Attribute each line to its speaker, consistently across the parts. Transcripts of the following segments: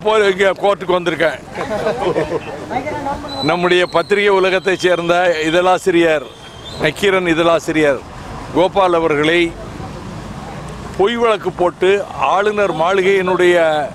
Speaker 1: போ இங்கே கோர்ட்டுக்கு வந்திருக்கேன் நம்முடைய பத்திரிகை உலகத்தைச் சேர்ந்த இதழாசிரியர் நக்கீரன் இதழாசிரியர் கோபால் அவர்களை பொய் வழக்கு போட்டு ஆளுநர் மாளிகையினுடைய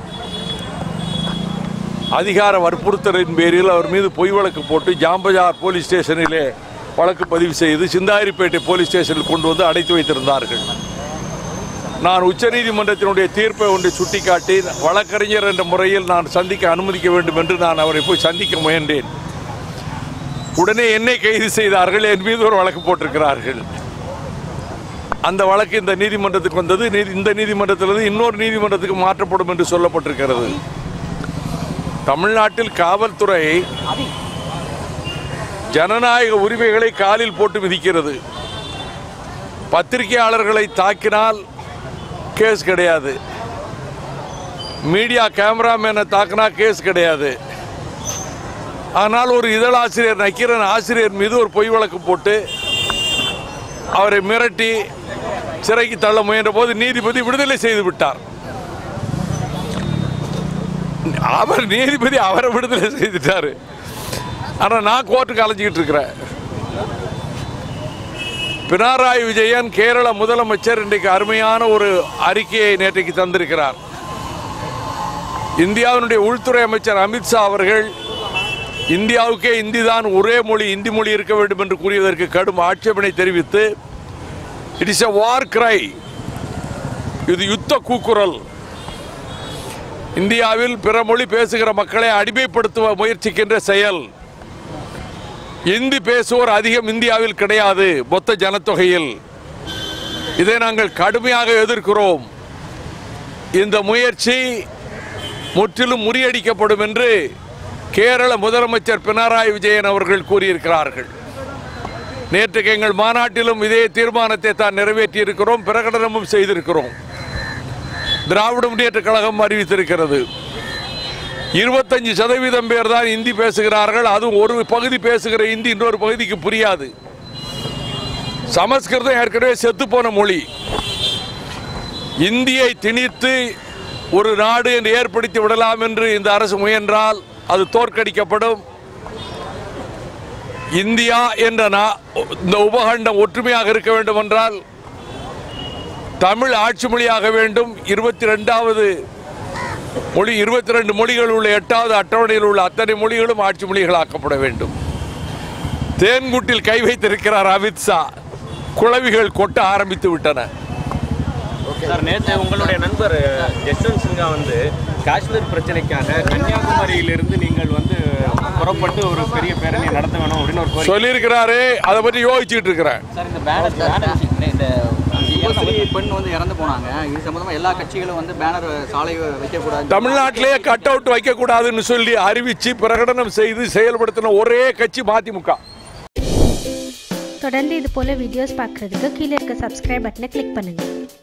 Speaker 1: அதிகார வற்புறுத்தலின் பேரில் அவர் மீது பொய் வழக்கு போட்டு ஜாம்பஜார் போலீஸ் ஸ்டேஷனிலே வழக்கு பதிவு செய்து சிந்தாரிப்பேட்டை போலீஸ் ஸ்டேஷனில் கொண்டு வந்து அடைத்து வைத்திருந்தார்கள் நான் உச்சநீதிமன்றத்தினுடைய தீர்ப்பை ஒன்றை சுட்டிக்காட்டி வழக்கறிஞர் என்ற முறையில் நான் சந்திக்க அனுமதிக்க வேண்டும் என்று நான் அவரை போய் சந்திக்க முயன்றேன் உடனே என்னை கைது செய்தார்கள் என் மீது ஒரு வழக்கு போட்டிருக்கிறார்கள் அந்த வழக்கு இந்த நீதிமன்றத்துக்கு வந்தது நீதி- இந்த நீதிமன்றத்திலிருந்து இன்னொரு நீதிமன்றத்துக்கு மாற்றப்படும் என்று சொல்லப்பட்டிருக்கிறது தமிழ்நாட்டில் காவல்துறை ஜனநாயக உரிமைகளை காலில் போட்டு மிதிக்கிறது பத்திரிகையாளர்களை தாக்கினால் கேஸ் கிடையாது மீடியா கேமராமேனை தாக்கினா கேஸ் கிடையாது ஆனால் ஒரு இதழாசிரியர் நக்கீரன் ஆசிரியர் மீது ஒரு பொய் வழக்கு போட்டு அவரை மிரட்டி சிறைக்கு தள்ள முயன்ற போது நீதிபதி விடுதலை செய்து விட்டார் அவர் நீதிபதி அவரை விடுதலை செய்துட்டாரு ஆனால் நான் கோர்ட்டுக்கு அலைஞ்சிக்கிட்டு இருக்கிறேன் பினராயி விஜயன் கேரள முதலமைச்சர் இன்றைக்கு அருமையான ஒரு அறிக்கையை நேற்றைக்கு தந்திருக்கிறார் இந்தியாவினுடைய உள்துறை அமைச்சர் அமித்ஷா அவர்கள் இந்தியாவுக்கே இந்தி தான் ஒரே மொழி இந்தி மொழி இருக்க வேண்டும் என்று கூறியதற்கு கடும் ஆட்சேபனை தெரிவித்து இட் இஸ் எ வார் கிரை இது யுத்த கூக்குரல் இந்தியாவில் பிற மொழி பேசுகிற மக்களை அடிமைப்படுத்த முயற்சிக்கின்ற செயல் இந்தி பேசுவோர் அதிகம் இந்தியாவில் கிடையாது மொத்த ஜனத்தொகையில் இதை நாங்கள் கடுமையாக எதிர்க்கிறோம் இந்த முயற்சி முற்றிலும் முறியடிக்கப்படும் என்று கேரள முதலமைச்சர் பினராயி விஜயன் அவர்கள் கூறியிருக்கிறார்கள் நேற்றுக்கு எங்கள் மாநாட்டிலும் இதே தீர்மானத்தை தான் நிறைவேற்றி இருக்கிறோம் பிரகடனமும் செய்திருக்கிறோம் திராவிட முன்னேற்ற கழகம் அறிவித்திருக்கிறது இருபத்தஞ்சு சதவீதம் பேர் தான் இந்தி பேசுகிறார்கள் அதுவும் ஒரு பகுதி பேசுகிற இந்தி இன்னொரு பகுதிக்கு புரியாது சமஸ்கிருதம் ஏற்கனவே செத்துப்போன மொழி இந்தியை திணித்து ஒரு நாடு என்று ஏற்படுத்தி விடலாம் என்று இந்த அரசு முயன்றால் அது தோற்கடிக்கப்படும் இந்தியா என்ற நா- இந்த உபகண்டம் ஒற்றுமையாக இருக்க வேண்டும் என்றால் தமிழ் ஆட்சி மொழியாக வேண்டும் இருபத்தி ரெண்டாவது மொழி இருபத்தி ரெண்டு மொழிகள் உள்ள எட்டாவது அட்டவணையில் உள்ள அத்தனை மொழிகளும் ஆட்சி மொழிகளாக்கப்பட வேண்டும் தேன்குட்டில் கை வைத்திருக்கிறார் அமித்ஷா குளவிகள் கொட்ட ஆரம்பித்து விட்டன
Speaker 2: சார் நேற்று உங்களுடைய நண்பர் ஜஸ்வந்த் சின்ஹா வந்து காஷ்மீர் பிரச்சனைக்காக கன்னியாகுமரியிலிருந்து நீங்கள் வந்து புறப்பட்டு ஒரு பெரிய பேரணி நடத்த வேணும் அப்படின்னு ஒரு கோரிக்கை
Speaker 1: சொல்லியிருக்கிறாரு அதை பற்றி யோசிச்சுட்டு இருக்கிறேன்
Speaker 3: சார் இந்த பேனர் பேனர் விஷயம் இந்த சுபஸ்ரீ பெண் வந்து இறந்து போனாங்க இது சம்பந்தமா எல்லா கட்சிகளும் வந்து பேனர் சாலை வைக்கக்கூடாது
Speaker 1: தமிழ்நாட்டிலேயே கட் அவுட் வைக்கக்கூடாதுன்னு சொல்லி அறிவிச்சு பிரகடனம் செய்து செயல்படுத்தின ஒரே கட்சி மதிமுக
Speaker 4: தொடர்ந்து இது போல வீடியோஸ் பார்க்குறதுக்கு கீழே இருக்க சப்ஸ்கிரைப் பட்டனை கிளிக் பண்ணுங்கள்